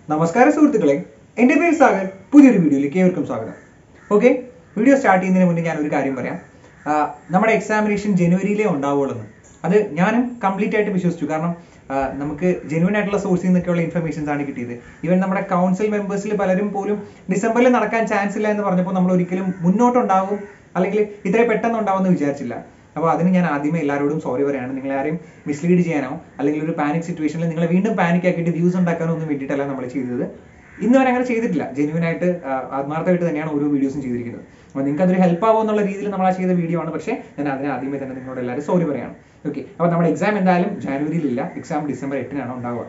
നമസ്കാരം സുഹൃത്തുക്കളെ എൻ്റെ പേര് സാഗർ പുതിയൊരു വീഡിയോയിലേക്ക് ഏവർക്കും സ്വാഗതം ഓക്കെ വീഡിയോ സ്റ്റാർട്ട് ചെയ്യുന്നതിന് മുന്നേ ഞാൻ ഒരു കാര്യം പറയാം ആ, നമ്മുടെ എക്സാമിനേഷൻ ജനുവരിയിലേ ഉണ്ടാവുള്ളൂ അത് ഞാനും കംപ്ലീറ്റ് ആയിട്ട് വിശ്വസിച്ചു കാരണം ആ, നമുക്ക് ജെനുവൻ ആയിട്ടുള്ള സോഴ്സിൽ നിന്നൊക്കെയുള്ള ഇൻഫർമേഷൻസ് ആണ് കിട്ടിയത് ഈവൻ നമ്മുടെ കൗൺസിൽ മെമ്പേഴ്സിൽ പലരും പോലും ഡിസംബറിൽ നടക്കാൻ ചാൻസ് ഇല്ല എന്ന് പറഞ്ഞപ്പോൾ നമ്മൾ ഒരിക്കലും മുന്നോട്ടുണ്ടാവും അല്ലെങ്കിൽ ഇത്രയും പെട്ടെന്ന് ഉണ്ടാവുമെന്ന് വിചാരിച്ചില്ല അപ്പോൾ അതിന് ഞാൻ ആദ്യമേ എല്ലാവരോടും സോറി പറയാണ് നിങ്ങളെ ആരെയും മിസ്ലീഡ് ചെയ്യാനോ അല്ലെങ്കിൽ ഒരു പാനിക് സിറ്റുവേഷനിൽ നിങ്ങളെ വീണ്ടും പാനിക് ആക്കിയിട്ട് വ്യൂസ് ഉണ്ടാക്കാനോ ഒന്നും വേണ്ടിയിട്ടല്ല നമ്മൾ ചെയ്തത് ഇന്ന് വരെ അങ്ങനെ ചെയ്തിട്ടില്ല ജെന്യൂൻ ആയിട്ട് ആ, ആത്മാർത്ഥമായിട്ട് തന്നെയാണ് ഓരോ വീഡിയോസും ചെയ്തിരിക്കുന്നത് അപ്പോൾ നിങ്ങൾക്ക് അതൊരു ഹെൽപ്പ് ആവുമോ എന്നുള്ള രീതിയിൽ നമ്മൾ ആ ചെയ്ത വീഡിയോ ആണ് പക്ഷേ ഞാൻ അതിന് ആദ്യമേ തന്നെ നിങ്ങളോട് എല്ലാവരും സോറി പറയാണ് ഓക്കെ അപ്പോൾ നമ്മുടെ എക്സാം എന്തായാലും ജാനുവരിയിലില്ല എക്സാം ഡിസംബർ എട്ടിനാണ് ഉണ്ടാവുക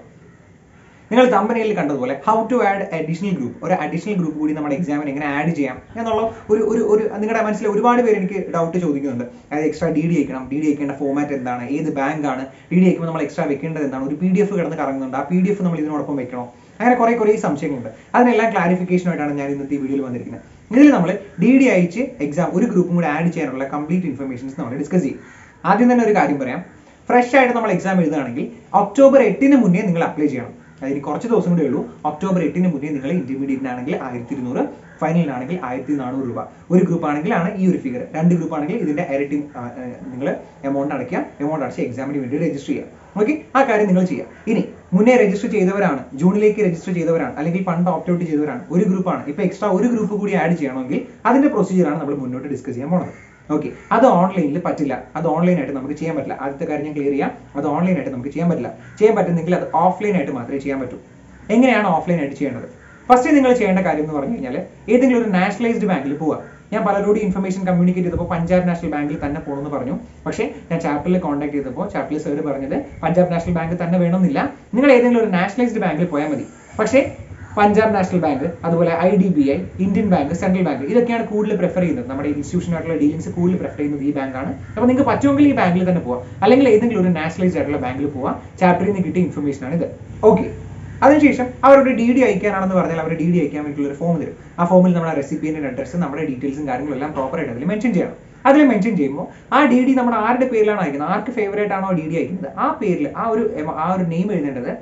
നിങ്ങൾ കമ്പനിയിൽ കണ്ടതുപോലെ how to add additional group ഒരു അഡീഷണൽ ഗ്രൂപ്പ് കൂടി നമ്മുടെ എക്സാമിന് എങ്ങനെ ആഡ് ചെയ്യാം എന്നുള്ള ഒരു ഒരു ഒരു നിങ്ങളുടെ മനസ്സിൽ ഒരുപാട് പേര് എനിക്ക് ഡൗട്ട് ചോദിക്കുന്നുണ്ട് അതായത് എക്സ്ട്രാ ഡി ഡി അയക്കണം ഡി ഡി അയക്കേണ്ട ഫോമാറ്റ് എന്താണ് ഏത് ബാങ്ക് ആണ് ഡി ഡി അയക്കുമ്പോൾ നമ്മൾ എക്സ്ട്രാ വെക്കേണ്ടത് എന്താണ് ഒരു പി ഡി എഫ് കിടന്ന് കറങ്ങുന്നുണ്ട് ആ പി ഡി എഫ് നമ്മൾ ഇതിനോടൊപ്പം വെക്കണോ അങ്ങനെ കുറെ കുറെ സംശയങ്ങളുണ്ട് അതിനെല്ലാം ക്ലാരിഫിക്കേഷനായിട്ടാണ് ഞാൻ ഇന്നത്തെ ഈ വീഡിയോയിൽ വന്നിരിക്കുന്നത് ഇതിൽ നമ്മൾ ഡി ഡി അയച്ച് എക്സാം ഒരു ഗ്രൂപ്പും കൂടെ ആഡ് ചെയ്യാനുള്ള കംപ്ലീറ്റ് ഇൻഫർമേഷൻസ് നമ്മൾ ഡിസ്കസ് ചെയ്യും ആദ്യം തന്നെ ഒരു കാര്യം പറയാം ഫ്രഷ് ആയിട്ട് നമ്മൾ എക്സാം എഴുതുകയാണെങ്കിൽ ഒക്ടോബർ എട്ടിന് മുന്നേ നിങ്ങൾ അപ്ലൈ ചെയ്യണം അതിന് കുറച്ച് ദിവസം കൂടെ ഉള്ളൂ ഒക്ടോബർ എട്ടിന് മുന്നേ നിങ്ങൾ ഇന്റർമീഡിയറ്റിനാണെങ്കിൽ ആയിരത്തി ഇരുന്നൂറ് ഫൈനലിനാണെങ്കിൽ ആയിരത്തി നാനൂറ് രൂപ ഒരു ഗ്രൂപ്പ് ആണെങ്കിൽ ആണ് ഈ ഒരു ഫിഗർ രണ്ട് ഗ്രൂപ്പ് ആണെങ്കിൽ ഇതിന്റെ ഇരട്ടി നിങ്ങൾ എമൗണ്ട് അടയ്ക്കുക എമൗണ്ട് അടച്ച് എക്സാമിന് വേണ്ടി രജിസ്റ്റർ ചെയ്യുക ഓക്കെ ആ കാര്യം നിങ്ങൾ ചെയ്യുക ഇനി മുന്നേ രജിസ്റ്റർ ചെയ്തവരാണ് ജൂണിലേക്ക് രജിസ്റ്റർ ചെയ്തവരാണ് അല്ലെങ്കിൽ ഫണ്ട് ഓപ്റ്റ് ഔട്ട് ചെയ്തവരാണ് ഒരു ഗ്രൂപ്പാണ് ഇപ്പൊ എക്സ്ട്രാ ഒരു ഗ്രൂപ്പ് കൂടി ആഡ് ചെയ്യണമെങ്കിൽ അതിന്റെ പ്രൊസീജിയറാണ് നമ്മൾ മുന്നോട്ട് ഡിസ്കസ് ചെയ്യാൻ പോണത് ഓക്കെ അത് ഓൺലൈനിൽ പറ്റില്ല അത് ഓൺലൈൻ ആയിട്ട് നമുക്ക് ചെയ്യാൻ പറ്റില്ല ആദ്യത്തെ കാര്യം ഞാൻ ക്ലിയർ ചെയ്യാം അത് ഓൺലൈൻ ആയിട്ട് നമുക്ക് ചെയ്യാൻ പറ്റില്ല ചെയ്യാൻ പറ്റുന്നെങ്കിൽ അത് ഓഫ്ലൈൻ ആയിട്ട് മാത്രമേ ചെയ്യാൻ പറ്റൂ എങ്ങനെയാണ് ഓഫ്ലൈൻ ആയിട്ട് ചെയ്യേണ്ടത് ഫസ്റ്റ് നിങ്ങൾ ചെയ്യേണ്ട കാര്യം എന്ന് പറഞ്ഞു കഴിഞ്ഞാൽ ഏതെങ്കിലും ഒരു നാഷണലൈസ്ഡ് ബാങ്കിൽ പോവുക ഞാൻ പലരോടും ഇൻഫർമേഷൻ കമ്മ്യൂണിക്കേറ്റ് ചെയ്തപ്പോൾ പഞ്ചാബ് നാഷണൽ ബാങ്കിൽ തന്നെ പോകണമെന്ന് പറഞ്ഞു പക്ഷേ ഞാൻ ചാപ്റ്ററിൽ കോൺടാക്ട് ചെയ്തപ്പോൾ ചാപ്റ്ററിൽ സാർ പറഞ്ഞത് പഞ്ചാബ് നാഷണൽ ബാങ്ക് തന്നെ വേണമെന്നില്ല നിങ്ങൾ ഏതെങ്കിലും ഒരു നാഷണലൈസ്ഡ് ബാങ്കിൽ പോയാൽ മതി പക്ഷേ പഞ്ചാബ് നാഷണൽ ബാങ്ക് അതുപോലെ I D B I Indian bank central bank ഇതൊക്കെയാണ് കൂടുതൽ പ്രിഫർ ചെയ്യുന്നത് നമ്മുടെ ഇൻസ്റ്റിറ്റ്യൂഷൻ ആയിട്ടുള്ള ഡീലിംഗ്സ് കൂടുതൽ പ്രിഫർ ചെയ്യുന്നത് ഈ ബാങ്കാണ് അപ്പോൾ നിങ്ങൾക്ക് പറ്റുമെങ്കിൽ ഈ ബാങ്കിൽ തന്നെ പോവാം അല്ലെങ്കിൽ ഏതെങ്കിലും ഒരു നാഷണലൈസ്ഡ് ആയിട്ടുള്ള ബാങ്കിൽ പോവാം ചാപ്റ്ററിൽ നിന്ന് കിട്ടിയ ഇൻഫർമേഷൻ ആണ് ഇത് ഓക്കെ അതിനുശേഷം അവരുടെ ഡി ഡി അയക്കാനാണെന്ന് പറഞ്ഞാൽ അവർ ഡി ഡി അയക്കാൻ വേണ്ടിയുള്ള ഒരു ഫോം തരും ആ ഫോമിൽ നമ്മുടെ റെസിപ്പിയൻ്റെ അഡ്രസ്സ് നമ്മുടെ ഡീറ്റെയിൽസും കാര്യങ്ങളും എല്ലാം പ്രോപ്പർ ആയിട്ട് അതിൽ മെൻഷൻ ചെയ്യണം അതിൽ മെൻഷൻ ചെയ്യുമ്പോൾ ആ ഡി ഡി നമ്മുടെ ആരുടെ പേരിലാണ് അയക്കുന്നത് ആർക്ക് ഫേവറേറ്റ് ആണോ ഡി ഡി അയക്കുന്നത് ആ പേരിൽ ആ ഒരു ആ ഒരു നെയിം എഴുതേണ്ടത്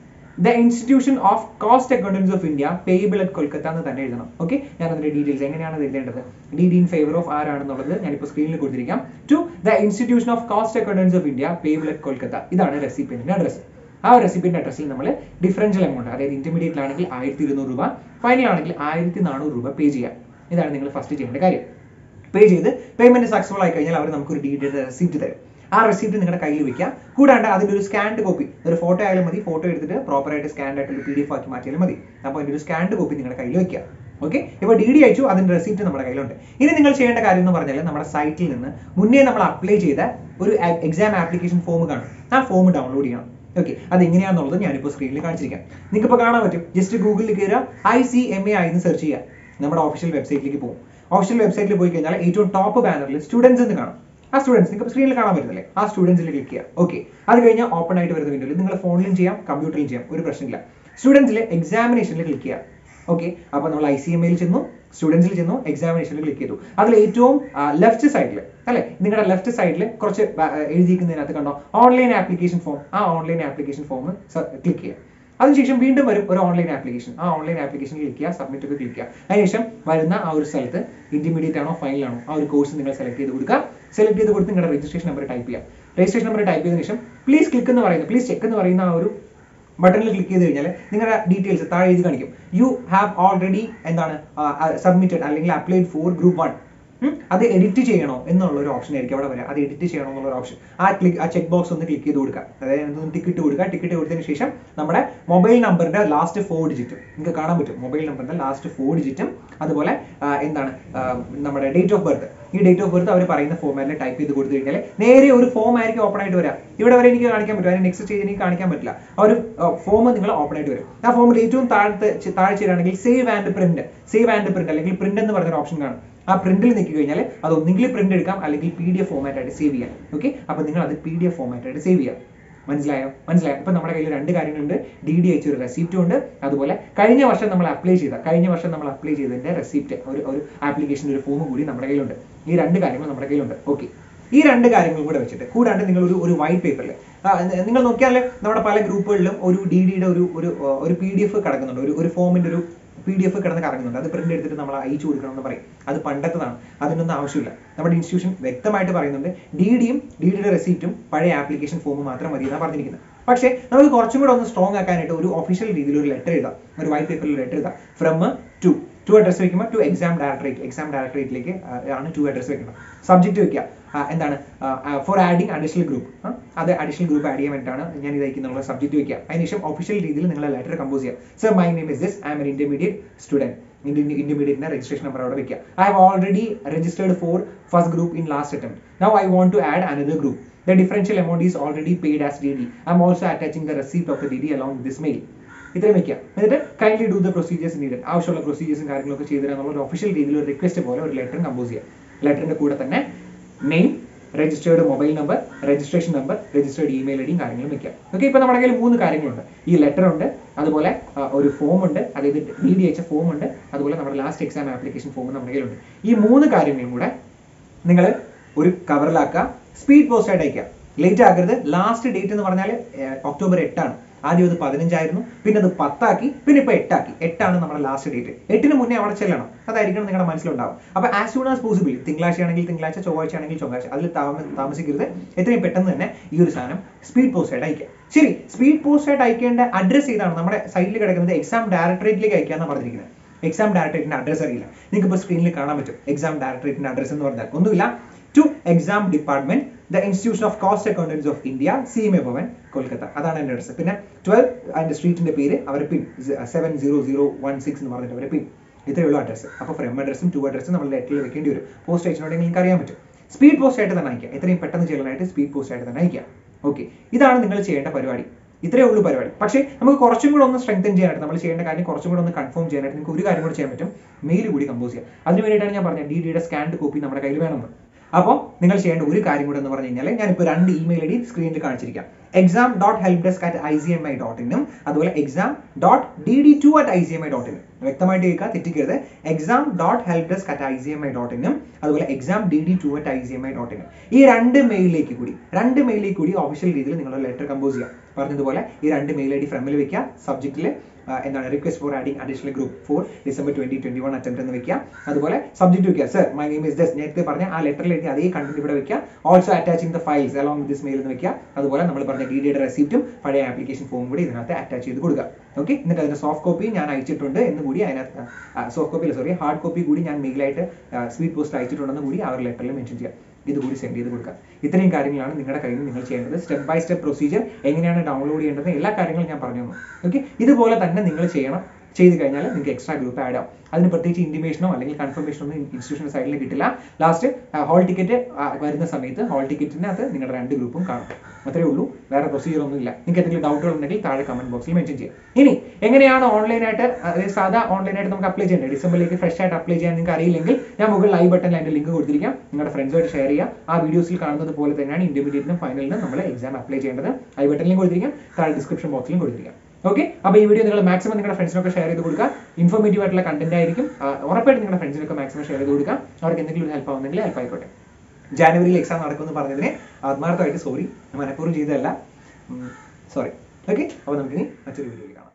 the institution of cost accountants of India payable at Kolkata എന്ന് തന്നെ എഴുതണം ഓക്കെ ഞാൻ അതിന്റെ ഡീറ്റെയിൽസ് എങ്ങനെയാണ് ഇത് എഴുതേണ്ടത് D D in favour of ആരാണെന്നുള്ളത് ഞാനിപ്പോൾ സ്ക്രീനിൽ കൊടുത്തിരിക്കാം to the institution of cost accountants of India payable at Kolkata ഇതാണ് റെസിപ്പിയന്റിന്റെ അഡ്രസ് ആ ഒരു റെസിപ്പിന്റെ അഡ്രസ്സിൽ നമ്മൾ ഡിഫറൻഷ്യൽ എമൗണ്ട് അതായത് ഇന്റർമീഡിയറ്റ് ആണെങ്കിൽ ആയിരത്തി ഇരുന്നൂറ് രൂപ ഫൈനൽ ആണെങ്കിൽ ആയിരത്തി നാനൂറ് രൂപ പേ ചെയ്യാം ഇതാണ് നിങ്ങൾ ഫസ്റ്റ് ചെയ്യേണ്ട കാര്യം പേ ചെയ്ത് പേയ്മെന്റ് സക്സസ്ഫുൾ ആയി കഴിഞ്ഞാൽ അവർ നമുക്കൊരു ഡീറ്റെയിൽ റെസിപ്റ്റ് തരും ആ റെസിപ്റ്റ് നിങ്ങളുടെ കയ്യിൽ വെക്കുക കൂടാണ്ട് അതിന്റെ ഒരു സ്കാൻഡ് കോപ്പി ഒരു ഫോട്ടോ ആയാലും മതി ഫോട്ടോ എടുത്തിട്ട് പ്രോപ്പർ ആയിട്ട് സ്കാൻഡ് ആയിട്ട് ഒരു പി ഡി എഫ് ആക്കി മാറ്റിയാലും മതി അപ്പോൾ അതിന്റെ ഒരു സ്കാൻഡ് കോപ്പി നിങ്ങളുടെ കയ്യിൽ വെക്കുക ഓക്കെ ഇപ്പോൾ ഡി ഡി അയച്ചു അതിന്റെ റെസിപ്റ്റ് നമ്മുടെ കയ്യിലുണ്ട് ഇനി നിങ്ങൾ ചെയ്യേണ്ട കാര്യം എന്ന് പറഞ്ഞാൽ നമ്മുടെ സൈറ്റിൽ നിന്ന് മുന്നേ നമ്മൾ അപ്ലൈ ചെയ്ത ഒരു എക്സാം ആപ്ലിക്കേഷൻ ഫോം കാണും ആ ഫോം ഡൗൺലോഡ് ചെയ്യണം ഓക്കെ അത് എങ്ങനെയാണെന്നുള്ളത് ഞാനിപ്പോൾ സ്ക്രീനിൽ കാണിച്ചിരിക്കാം നിങ്ങൾക്ക് ഇപ്പോൾ കാണാൻ പറ്റും ജസ്റ്റ് ഗൂഗിളിൽ കയറുക I C M A I എന്ന് സെർച്ച് ചെയ്യുക നമ്മുടെ ഒഫീഷ്യൽ വെബ്സൈറ്റിലേക്ക് പോകും ഒഫീഷ്യൽ വെബ്സൈറ്റിൽ പോയി കഴിഞ്ഞാൽ ഏറ്റവും ടോപ്പ് ബാനറിൽ സ്റ്റുഡൻസ് എന്ന് കാണും ആ സ്റ്റുഡൻസ് നിങ്ങൾക്ക് സ്ക്രീനിൽ കാണാൻ പറ്റുന്നില്ലേ ആ സ്റ്റുഡൻസിൽ ക്ലിക്ക് ചെയ്യുക ഓക്കെ അത് കഴിഞ്ഞാൽ ഓപ്പൺ ആയിട്ട് വരുന്ന വിൻഡോയിൽ നിങ്ങൾ ഫോണിലും ചെയ്യാം കമ്പ്യൂട്ടറിലും ചെയ്യാം ഒരു പ്രശ്നമില്ല സ്റ്റുഡൻസിൽ എക്സാമിനേഷനിൽ ക്ലിക്ക് ചെയ്യുക ഓക്കെ അപ്പോൾ നമ്മൾ ഐ സി എം എയിൽ ചെന്നു സ്റ്റുഡൻസിൽ ചെന്നു എക്സാമിനേഷനിൽ ക്ലിക്ക് ചെയ്തു അതിൽ ഏറ്റവും ലെഫ്റ്റ് സൈഡിൽ അല്ലെ നിങ്ങളുടെ ലെഫ്റ്റ് സൈഡിൽ കുറച്ച് ബ- ആ, എഴുതിയിരിക്കുന്നതിനകത്ത് കണ്ടോ ഓൺലൈൻ ആപ്ലിക്കേഷൻ ഫോം ആ ഓൺലൈൻ ആപ്ലിക്കേഷൻ ഫോം ക്ലിക്ക് ചെയ്യുക അതിനുശേഷം വീണ്ടും വരും ഒരു ഓൺലൈൻ ആപ്ലിക്കേഷൻ ആ ഓൺലൈൻ ആപ്ലിക്കേഷൻ ക്ലിക്ക് ചെയ്യുക സബ്മിറ്റ് ഒക്കെ ക്ലിക്ക് ചെയ്യുക അതിനുശേഷം വരുന്ന ആ ഒരു സ്ഥലത്ത് ഇന്റർമീഡിയറ്റ് ആണോ ഫൈനൽ ആണോ ആ ഒരു കോഴ്സ് നിങ്ങൾ സെലക്ട് ചെയ്ത് കൊടുക്കുക സെലക്ട് ചെയ്ത് കൊടുത്ത് നിങ്ങളുടെ രജിസ്ട്രേഷൻ നമ്പർ ടൈപ്പ് ചെയ്യാം രജിസ്ട്രേഷൻ നമ്പർ ടൈപ്പ് ചെയ്തതിനു ശേഷം പ്ലീസ് ക്ലിക്ക് എന്ന് പറയുന്നത് പ്ലീസ് ചെക്ക് എന്ന് പറയുന്ന ആ ഒരു ബട്ടണിൽ ക്ലിക്ക് ചെയ്ത് കഴിഞ്ഞാൽ നിങ്ങളുടെ ഡീറ്റെയിൽസ് താഴെ എഴുതി കാണിക്കും യു ഹാവ് ഓൾറെഡി എന്താണ് സബ്മിറ്റഡ് അല്ലെങ്കിൽ അപ്ലൈഡ് ഫോർ ഗ്രൂപ്പ് വൺ അത് എഡിറ്റ് ചെയ്യണോ എന്നുള്ള ഒരു ഓപ്ഷൻ ആയിരിക്കും അവിടെ വരിക അത് എഡിറ്റ് ചെയ്യണോ എന്നുള്ള ഒരു ഓപ്ഷൻ ആ ക്ലിക്ക് ആ ചെക്ക് ബോക്സ് ഒന്ന് ക്ലിക്ക് ചെയ്ത് കൊടുക്കുക അതായത് ടിക്കറ്റ് കൊടുക്കുക ടിക്കറ്റ് കൊടുത്തതിന് ശേഷം നമ്മുടെ മൊബൈൽ നമ്പറിന്റെ ലാസ്റ്റ് ഫോർ ഡിജിറ്റും നിങ്ങൾക്ക് കാണാൻ പറ്റും മൊബൈൽ നമ്പറിന്റെ ലാസ്റ്റ് ഫോർ ഡിജിറ്റും അതുപോലെ ആ, എന്താണ് ആ, നമ്മുടെ ഡേറ്റ് ഓഫ് ബർത്ത് ഈ ഡേറ്റ് ഓഫ് ബർത്ത് അവർ പറയുന്ന ഫോമാറ്റിൽ ടൈപ്പ് ചെയ്ത് കൊടുത്തു കഴിഞ്ഞാൽ നേരെ ഒരു ഫോം ആയിരിക്കും ഓപ്പൺ ആയിട്ട് വരാം ഇവിടെ വരെ എനിക്ക് കാണിക്കാൻ പറ്റും അതിന് നെക്സ്റ്റ് സ്റ്റേജ് എനിക്ക് കാണിക്കാൻ പറ്റില്ല ആ ഒരു ഫോം നിങ്ങൾ ഓപ്പൺ ആയിട്ട് വരും ആ ഫോമിൽ ഏറ്റവും താഴത്തെ താഴെ ചെയ്യുകയാണെങ്കിൽ save and print save and print അല്ലെങ്കിൽ പ്രിന്റ് എന്ന് പറഞ്ഞൊരു ഓപ്ഷൻ കാണും ആ പ്രിന്റിൽ നിൽക്കി കഴിഞ്ഞാൽ അത് ഒന്നെങ്കിൽ പ്രിന്റ് എടുക്കാം അല്ലെങ്കിൽ പി ഡി എഫ് ഫോമാറ്റ് ആയിട്ട് സേവ് ചെയ്യാം ഓക്കെ അപ്പൊ നിങ്ങൾ അത് പി ഡി എഫ് ഫോമാറ്റ് ആയിട്ട് സേവ് ചെയ്യാം മനസ്സിലായോ മനസ്സിലായോ ഇപ്പൊ നമ്മുടെ കയ്യിൽ രണ്ട് കാര്യങ്ങളുണ്ട് ഡി ഡി അയച്ച ഒരു റെസിപ്റ്റും ഉണ്ട് അതുപോലെ കഴിഞ്ഞ വർഷം നമ്മൾ അപ്ലൈ ചെയ്ത കഴിഞ്ഞ വർഷം നമ്മൾ അപ്ലൈ ചെയ്തതിന്റെ റെസിപ്റ്റ് ഒരു ഒരു ആപ്ലിക്കേഷൻ്റെ ഒരു ഫോം കൂടി നമ്മുടെ കയ്യിലുണ്ട് ഈ രണ്ട് കാര്യങ്ങൾ നമ്മുടെ കയ്യിലുണ്ട് ഓക്കെ ഈ രണ്ട് കാര്യങ്ങൾ കൂടെ വെച്ചിട്ട് കൂടാണ്ട് നിങ്ങൾ ഒരു ഒരു വൈറ്റ് പേപ്പറിൽ നിങ്ങൾ നോക്കിയാൽ നമ്മുടെ പല ഗ്രൂപ്പുകളിലും ഒരു ഡി ഡിയുടെ ഒരു ഒരു ആ, ഒരു പി ഡി എഫ് കിടക്കുന്നുണ്ട് ഒരു ഒരു ഫോമിന്റെ ഒരു പി ഡി എഫ് കിടന്ന് കറങ്ങുന്നുണ്ട് അത് പ്രിന്റ് എടുത്തിട്ട് നമ്മൾ അയച്ചു കൊടുക്കണം എന്ന് പറയും അത് പണ്ടത്തതാണ് അതിനൊന്നും ആവശ്യമില്ല നമ്മുടെ ഇൻസ്റ്റിറ്റ്യൂഷൻ വ്യക്തമായിട്ട് പറയുന്നുണ്ട് ഡി ഡിയും ഡി ഡിയുടെ റെസീപ്റ്റും പഴയ ആപ്ലിക്കേഷൻ ഫോമും മാത്രം മതി എന്നാണ് പറഞ്ഞിരിക്കുന്നത് പക്ഷേ നമുക്ക് കുറച്ചും കൂടെ ഒന്ന് സ്ട്രോങ് ആക്കാനായിട്ട് ഒരു ഒഫീഷ്യൽ രീതിയിൽ ഒരു ലെറ്റർ എഴുതാം ഒരു വൈറ്റ് പേപ്പറിൽ ലെറ്റർ എഴുതാം ഫ്രം ടു ടു അഡ്രസ് വെക്കുമ്പോൾ ടു എക്സാം ഡയറക്ടറേറ്റ് എക്സാം ഡയറക്ടറേറ്റിലേക്ക് ആണ് ടു അഡ്രസ് വെക്കുന്നത് സബ്ജക്റ്റ് വെക്കുക ആ, എന്താണ് ഫോർ ആഡിങ് അഡീഷണൽ ഗ്രൂപ്പ് അത് അഡീഷണൽ ഗ്രൂപ്പ് ആഡ് ചെയ്യാൻ വേണ്ടിയിട്ടാണ് ഞാൻ ഇത് അയക്കുന്നുള്ള സബ്ജക്റ്റ് വെക്കുക അതിനുശേഷം ഒഫീഷ്യൽ രീതിയിൽ നിങ്ങൾ ലെറ്റർ കമ്പോസ് ചെയ്യുക sir my name is this I am an intermediate student ഇന്റർമീഡിയറ്റിന്റെ രജിസ്ട്രേഷൻ നമ്പർ അവിടെ വെക്കുക I have already registered for first group in last attempt now I want to add another group The differential amount is already paid as DD. I'm also attaching the receipt of the DD along with this mail. ഇത്രയും വെക്കുക എന്നിട്ട് kindly do the procedures needed ആവശ്യമുള്ള പ്രൊസീജിയേഴ്സും കാര്യങ്ങളൊക്കെ ചെയ്തു തരാനുള്ള ഒരു official രീതിയിൽ ഒരു റിക്വസ്റ്റ് പോലെ ഒരു ലെറ്റർ കമ്പോസ് ചെയ്യുക ലെറ്ററിന്റെ കൂടെ തന്നെ name registered mobile number registration number registered email ഐഡിയും കാര്യങ്ങളും വെക്കുക ഓക്കെ ഇപ്പൊ നമ്മുടെ കയ്യിൽ മൂന്ന് കാര്യങ്ങളുണ്ട് ഈ ലെറ്റർ ഉണ്ട് അതുപോലെ ആ, ഒരു ഫോം ഉണ്ട് അതായത് ഡി ഡി അയച്ച ഫോം ഉണ്ട് അതുപോലെ നമ്മുടെ ലാസ്റ്റ് എക്സാം ആപ്ലിക്കേഷൻ ഫോം നമ്മുടെ കയ്യിലുണ്ട് ഈ മൂന്ന് കാര്യങ്ങളും കൂടെ നിങ്ങൾ ഒരു കവറിലാക്കുക സ്പീഡ് പോസ്റ്റ് ആയിട്ട് അയക്കുക ലേറ്റ് ആക്കരുത് ലാസ്റ്റ് ഡേറ്റ് എന്ന് പറഞ്ഞാൽ ഒക്ടോബർ എട്ടാണ് ആദ്യം അത് പതിനഞ്ചായിരുന്നു പിന്നെ അത് പത്താക്കി പിന്നെ ഇപ്പൊ എട്ടാക്കി എട്ടാണ് നമ്മുടെ ലാസ്റ്റ് ഡേറ്റ് എട്ടിന് മുന്നേ അവിടെ ചെല്ലണം അതായിരിക്കണം നിങ്ങളുടെ മനസ്സിലുണ്ടാവും അപ്പൊ ആസ് സൂൺ ആസ് പോസിബിൾ തിങ്കളാഴ്ച ആണെങ്കിൽ തിങ്കളാഴ്ച ചൊവ്വാഴ്ച ആണെങ്കിൽ ചൊവ്വാഴ്ച അതിൽ താമ- താമസിക്കരുത് എത്രയും പെട്ടെന്ന് തന്നെ ഈ ഒരു സാധനം സ്പീഡ് പോസ്റ്റ് ആയിട്ട് അയക്കുക ശരി സ്പീഡ് പോസ്റ്റ് ആയിട്ട് അയക്കേണ്ട അഡ്രസ് ഏതാണ് നമ്മുടെ സൈഡിൽ കിടക്കുന്നത് എക്സാം ഡയറക്ടറേറ്റിലേക്ക് അയക്കാന്നാണ് പറഞ്ഞിരിക്കുന്നത് എക്സാം ഡയറക്ടറേറ്റിന്റെ അഡ്രസ് അറിയില്ല നിങ്ങൾക്ക് ഇപ്പോൾ സ്ക്രീനിൽ കാണാൻ പറ്റും എക്സാം ഡയറക്ടറേറ്റിന്റെ അഡ്രസ് എന്ന് പറഞ്ഞാൽ ഒന്നുമില്ല to exam department the institution of cost accountants of India C M A Bhavan Kolkata അതാണ് എൻ്റെ അഡ്രസ് പിന്നെ ട്വൽവ് അതിന്റെ സ്ട്രീറ്റിന്റെ പേര് അവരുടെ pin seven zero zero one six എന്ന് പറഞ്ഞിട്ട് അവരുടെ പിൻ ഇത്രയേ ഉള്ളൂ അഡ്രസ് അപ്പോൾ ഫ്രം അഡ്രസ്സും ടു അഡ്രസ്സും നമ്മൾ ലെറ്ററിൽ വെക്കേണ്ടി വരും പോസ്റ്റ് അയച്ചിട്ടുണ്ടെങ്കിൽ നിങ്ങൾക്ക് അറിയാൻ പറ്റും സ്പീഡ് പോസ്റ്റ് ആയിട്ട് തന്നെ അയക്കുക എത്രയും പെട്ടെന്ന് ചെയ്യാനായിട്ട് സ്പീഡ് പോസ്റ്റ് ആയിട്ട് തന്നെ അയക്കുക ഓക്കെ ഇതാണ് നിങ്ങൾ ചെയ്യേണ്ട പരിപാടി ഇത്രയേ ഉള്ളൂ പരിപാടി പക്ഷേ നമുക്ക് കുറച്ചും കൂടെ ഒന്ന് സ്ട്രെങ്തൻ ചെയ്യാനായിട്ട് നമ്മൾ ചെയ്യേണ്ട കാര്യം കുറച്ചും കൂടെ ഒന്ന് കൺഫേം ചെയ്യാനായിട്ട് നിങ്ങൾക്ക് ഒരു കാര്യം കൂടെ ചെയ്യാൻ പറ്റും മെയിൽ കൂടി കമ്പോസ് ചെയ്യാം അതിന് വേണ്ടിയിട്ടാണ് ഞാൻ പറഞ്ഞത് ഡി ഡിയുടെ സ്കാൻഡ് കോപ്പി നമ്മുടെ കയ്യിൽ വേണമെന്ന് അപ്പോൾ നിങ്ങൾ ചെയ്യേണ്ട ഒരു കാര്യം കൂടെ എന്ന് പറഞ്ഞു കഴിഞ്ഞാൽ ഞാനിപ്പോൾ രണ്ട് ഇമെയിൽ ഐ ഡി സ്ക്രീനിൽ കാണിച്ചിരിക്കാം exam dot help desk at I C M A I dot അതുപോലെ exam dot D D two at I C M A I dot വ്യക്തമായിട്ട് കേൾക്കുക തെറ്റിക്കരുത് exam dot help desk at I C M A I dot അതുപോലെ exam D D two at I C M A I dot ഈ രണ്ട് മെയിലിലേക്ക് കൂടി രണ്ട് മെയിലിലേക്ക് കൂടി official രീതിയിൽ നിങ്ങൾ ലെറ്റർ കമ്പോസ് ചെയ്യുക പറഞ്ഞതുപോലെ ഈ രണ്ട് മെയിൽ ഐ ഡി ഫ്രണ്ടിൽ വെക്കുക സബ്ജക്റ്റിൽ എന്താണ് request for adding additional group for December twenty twenty one attempt എന്ന് വെക്കുക അതുപോലെ സബ്ജക്റ്റ് വെക്കുക sir my name is this നേരത്തെ പറഞ്ഞ ആ ലെറ്ററിൽ എഴുതി അതേ കണ്ടന്റ് ഇവിടെ വെക്കുക also attaching the files along with this mail എന്ന് വെക്കുക അതുപോലെ നമ്മൾ പറഞ്ഞ ഡി ഡിയുടെ റെസിപ്റ്റും പഴയ ആപ്ലിക്കേഷൻ ഫോം കൂടി ഇതിനകത്ത് അറ്റാച്ച് ചെയ്ത് കൊടുക്കുക ഓക്കെ എന്നിട്ട് അതിന്റെ സോഫ്റ്റ് കോപ്പി ഞാൻ അയച്ചിട്ടുണ്ട് എന്ന് കൂടി അതിനകത്ത് സോഫ്റ്റ് കോപ്പി അല്ല സോറി ഹാർഡ് കോപ്പി കൂടി ഞാൻ മെയിലായിട്ട് സ്പീഡ് പോസ്റ്റ് അയച്ചിട്ടുണ്ടെന്ന് കൂടി ആ ഒരു ലെറ്ററിൽ മെൻഷൻ ചെയ്യാം ഇത് കൂടി സെൻഡ് ചെയ്ത് കൊടുക്കുക ഇത്രയും കാര്യങ്ങളാണ് നിങ്ങളുടെ കയ്യിൽ നിന്ന് നിങ്ങൾ ചെയ്യേണ്ടത് സ്റ്റെപ്പ് ബൈ സ്റ്റെപ്പ് പ്രൊസീജിയർ എങ്ങനെയാണ് ഡൗൺലോഡ് ചെയ്യേണ്ടത് എല്ലാ കാര്യങ്ങളും ഞാൻ പറഞ്ഞു തന്നു ഓക്കെ ഇതുപോലെ തന്നെ നിങ്ങൾ ചെയ്യണം ചെയ്ത് കഴിഞ്ഞാൽ നിങ്ങൾക്ക് എക്സ്ട്രാ ഗ്രൂപ്പ് ആഡ് ആവും അതിന് പ്രത്യേകിച്ച് ഇൻറ്റിമേഷനോ അല്ലെങ്കിൽ കൺഫർമേഷനോ ഒന്നും ഇൻസ്റ്റിറ്റ്യൂഷൻ സൈഡിൽ കിട്ടില്ല ലാസ്റ്റ് ഹോൾ ടിക്കറ്റ് വരുന്ന സമയത്ത് ഹോൾ ടിക്കറ്റിനകത്ത് നിങ്ങളുടെ രണ്ട് ഗ്രൂപ്പും കാണും അത്രേ ഉള്ളൂ വേറെ പ്രൊസീജിയർ ഒന്നും ഇല്ല നിങ്ങൾക്ക് എന്തെങ്കിലും ഡൗട്ടുകൾ ഉണ്ടെങ്കിൽ താഴെ കമന്റ് ബോക്സിൽ മെൻഷൻ ചെയ്യാം ഇനി എങ്ങനെയാണ് ഓൺലൈനായിട്ട് അതായത് സാധാ ഓൺലൈനായിട്ട് നമുക്ക് അപ്ലൈ ചെയ്യേണ്ടത് ഡിസംബറിലേക്ക് ഫ്രഷ് ആയിട്ട് അപ്ലൈ ചെയ്യാൻ നിങ്ങൾക്ക് അറിയില്ലെങ്കിൽ ഞാൻ മുകളിൽ ഐ ബട്ടണിൽ അതിന്റെ ലിങ്ക് കൊടുത്തിരിക്കാം നിങ്ങളുടെ ഫ്രണ്ട്സുമായിട്ട് ഷെയർ ചെയ്യുക ആ വീഡിയോസിൽ കാണുന്നത് പോലെ തന്നെയാണ് ഇന്റർമീഡിയറ്റിനും ഫൈനലിനും നമ്മൾ എക്സാം അപ്ലൈ ചെയ്യേണ്ടത് ഐ ബട്ടണിലും കൊടുത്തിരിക്കാം താഴെ ഡിസ്ക്രിപ്ഷൻ ബോക്സിലും കൊടുത്തിരിക്കാം ഓക്കെ അപ്പോൾ ഈ വീഡിയോ നിങ്ങൾ മാക്സിമം നിങ്ങളുടെ ഫ്രണ്ട്സിനൊക്കെ ഷെയർ ചെയ്ത് കൊടുക്കുക ഇൻഫോർമേറ്റീവ് ആയിട്ടുള്ള കണ്ടന്റ് ആയിരിക്കും ആ, ഉറപ്പായിട്ടും നിങ്ങളുടെ ഫ്രണ്ട്സിനൊക്കെ മാക്സിമം ഷെയർ ചെയ്ത് കൊടുക്കുക അവർക്ക് എന്തെങ്കിലും ഒരു ഹെൽപ്പ് ആവുന്നെങ്കിൽ ഹെൽപ്പ് ആയിക്കോട്ടെ ജാനുവരിയിൽ എക്സാം നടക്കുമെന്ന് പറഞ്ഞതിന് ആത്മാർത്ഥമായിട്ട് സോറി മനഃപൂർവ്വം ചെയ്തതല്ല സോറി ഓക്കെ അപ്പോൾ നമുക്കിനി മറ്റൊരു വീഡിയോയിൽ കാണാം